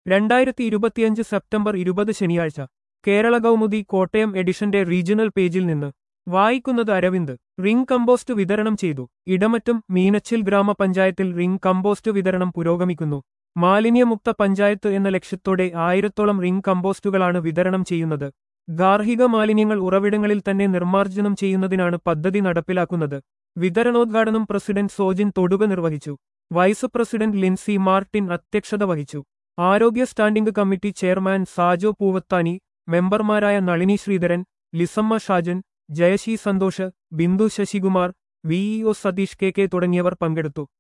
രണ്ടായിരത്തി ഇരുപത്തിയഞ്ച് സെപ്റ്റംബർ ഇരുപത് ശനിയാഴ്ച കേരള കൗമുദി കോട്ടയം എഡിഷന്റെ റീജിയണൽ പേജിൽ നിന്ന് വായിക്കുന്നത് അരവിന്ദ് റിംഗ് കമ്പോസ്റ്റ് വിതരണം ചെയ്തു ഇടമറ്റും മീനച്ചിൽ ഗ്രാമപഞ്ചായത്തിൽ റിംഗ് കമ്പോസ്റ്റ് വിതരണം പുരോഗമിക്കുന്നു മാലിന്യമുക്ത പഞ്ചായത്ത് എന്ന ലക്ഷ്യത്തോടെ ആയിരത്തോളം റിംഗ് കമ്പോസ്റ്റുകളാണ് വിതരണം ചെയ്യുന്നത് ഗാർഹിക മാലിന്യങ്ങൾ ഉറവിടങ്ങളിൽ തന്നെ നിർമ്മാർജ്ജനം ചെയ്യുന്നതിനാണ് പദ്ധതി നടപ്പിലാക്കുന്നത് വിതരണോദ്ഘാടനം പ്രസിഡന്റ് സോജിൻ തൊടുക നിർവഹിച്ചു വൈസ് പ്രസിഡന്റ് ലിൻസി മാർട്ടിൻ അധ്യക്ഷത വഹിച്ചു ആരോഗ്യ standing committee chairman Sajo Poovathani മെമ്പർമാരായ Nalini Sreedharan Lissamma Shajan Jayashi Santhosh Bindu Sasikumar VEO Satheesh K K തുടങ്ങിയവർ പങ്കെടുത്തു